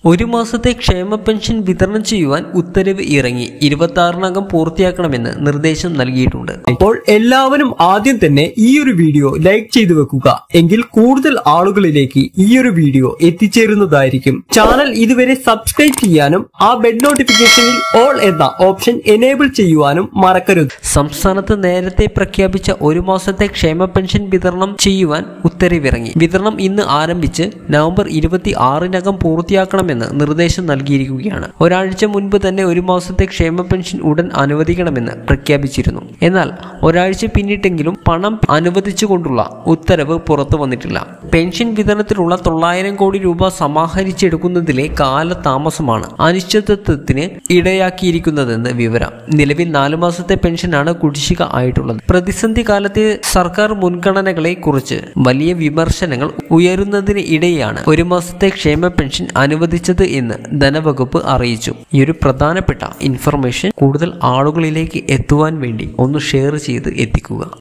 ഒരു മാസത്തെ ക്ഷേമ പെൻഷൻ വിതരണം ചെയ്യുവാൻ ഉത്തരവ് ഇറങ്ങി ഇരുപത്തി ആറിനകം പൂർത്തിയാക്കണമെന്ന് നിർദ്ദേശം നൽകിയിട്ടുണ്ട് അപ്പോൾ എല്ലാവരും ആദ്യം തന്നെ ഈ ഒരു വീഡിയോ ലൈക്ക് ചെയ്തു വെക്കുക എങ്കിൽ കൂടുതൽ ആളുകളിലേക്ക് ഈ ഒരു വീഡിയോ എത്തിച്ചേരുന്നതായിരിക്കും ചാനൽ ഇതുവരെ സബ്സ്ക്രൈബ് ചെയ്യാനും ആ ബെഡ് നോട്ടിഫിക്കേഷനിൽ ഓൾ എന്ന ഓപ്ഷൻ എനേബിൾ ചെയ്യുവാനും മറക്കരുത് സംസ്ഥാനത്ത് നേരത്തെ പ്രഖ്യാപിച്ച ഒരു മാസത്തെ ക്ഷേമ പെൻഷൻ വിതരണം ചെയ്യുവാൻ ഉത്തരവിറങ്ങി വിതരണം ഇന്ന് ആരംഭിച്ച് നവംബർ ഇരുപത്തി ആറിനകം പൂർത്തിയാക്കണമെന്ന് നിർദ്ദേശം നൽകിയിരിക്കുകയാണ് ഒരാഴ്ച മുൻപ് തന്നെ ഒരു മാസത്തെ ക്ഷേമ പെൻഷൻ ഉടൻ അനുവദിക്കണമെന്ന് പ്രഖ്യാപിച്ചിരുന്നു എന്നാൽ ഒരാഴ്ച പിന്നിട്ടെങ്കിലും പണം അനുവദിച്ചുകൊണ്ടുള്ള ഉത്തരവ് പുറത്തു വന്നിട്ടില്ല പെൻഷൻ വിതരണത്തിലുള്ള തൊള്ളായിരം കോടി രൂപ സമാഹരിച്ചെടുക്കുന്നതിലെ കാലതാമസമാണ് അനിശ്ചിതത്വത്തിന് ഇടയാക്കിയിരിക്കുന്നതെന്ന് വിവരം നിലവിൽ നാലു മാസത്തെ പെൻഷനാണ് കുടിശ്ശിക ആയിട്ടുള്ളത് പ്രതിസന്ധി കാലത്തെ സർക്കാർ മുൻഗണനകളെ കുറിച്ച് വലിയ വിമർശനങ്ങൾ ഉയരുന്നതിന് ഇടെയാണ് ഒരു മാസത്തെ ക്ഷേമ പെൻഷൻ അനുവദിച്ചത് എന്ന് ധനവകുപ്പ് അറിയിച്ചു ഈ ഒരു പ്രധാനപ്പെട്ട ഇൻഫർമേഷൻ കൂടുതൽ ആളുകളിലേക്ക് എത്തുവാൻ വേണ്ടി ഒന്ന് ഷെയർ ചെയ്ത് എത്തിക്കുക